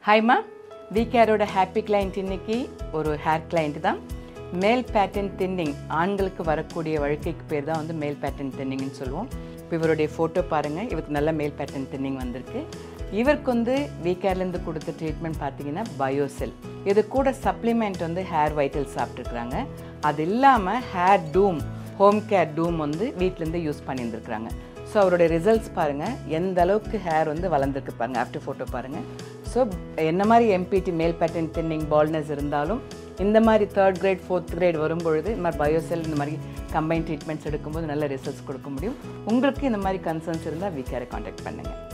ஹாய்மா we கேரோட happy client இன்னைக்கு ஒரு ஹேர் கிளைண்ட் தான் மேல் பேட்டர்ன் தின்னிங் ஆண்களுக்கு வரக்கூடிய வழுக்கைக்கு பேர் தான் வந்து மேல் பேட்டர்ன் தின்னிங்னு சொல்லுவோம் இப்போ இவருடைய ஃபோட்டோ பாருங்கள் இவருக்கு நல்ல மேல் பேட்டர்ன் தின்னிங் வந்திருக்கு இவருக்கு வந்து வி கேர்லேருந்து கொடுத்த ட்ரீட்மெண்ட் பார்த்தீங்கன்னா பயோசெல் இது கூட சப்ளிமெண்ட் வந்து ஹேர் வைட்டல் சாப்பிட்ருக்குறாங்க அது இல்லாமல் ஹேர் டூம் ஹோம் கேர் டூம் வந்து வீட்டிலேருந்து யூஸ் பண்ணியிருந்துருக்குறாங்க ஸோ அவருடைய ரிசல்ட்ஸ் பாருங்கள் எந்த அளவுக்கு ஹேர் வந்து வளர்ந்துருக்கு பாருங்கள் ஆஃப்டர் ஃபோட்டோ பாருங்கள் ஸோ என்ன மாதிரி எம்பிடி மேல் பேட்டர்ன் தின்னிங் பால்னஸ் இருந்தாலும் இந்த மாதிரி தேர்ட் கிரேட் ஃபோர்த் கிரேட் வரும்பொழுது இந்த மாதிரி பயோசெல் இந்த மாதிரி கம்பைன் ட்ரீட்மெண்ட்ஸ் எடுக்கும்போது நல்ல ரிசல்ட்ஸ் கொடுக்க முடியும் உங்களுக்கு இந்த மாதிரி கன்சர்ன்ஸ் இருந்தால் வீக்காரை காண்டாக்ட் பண்ணுங்கள்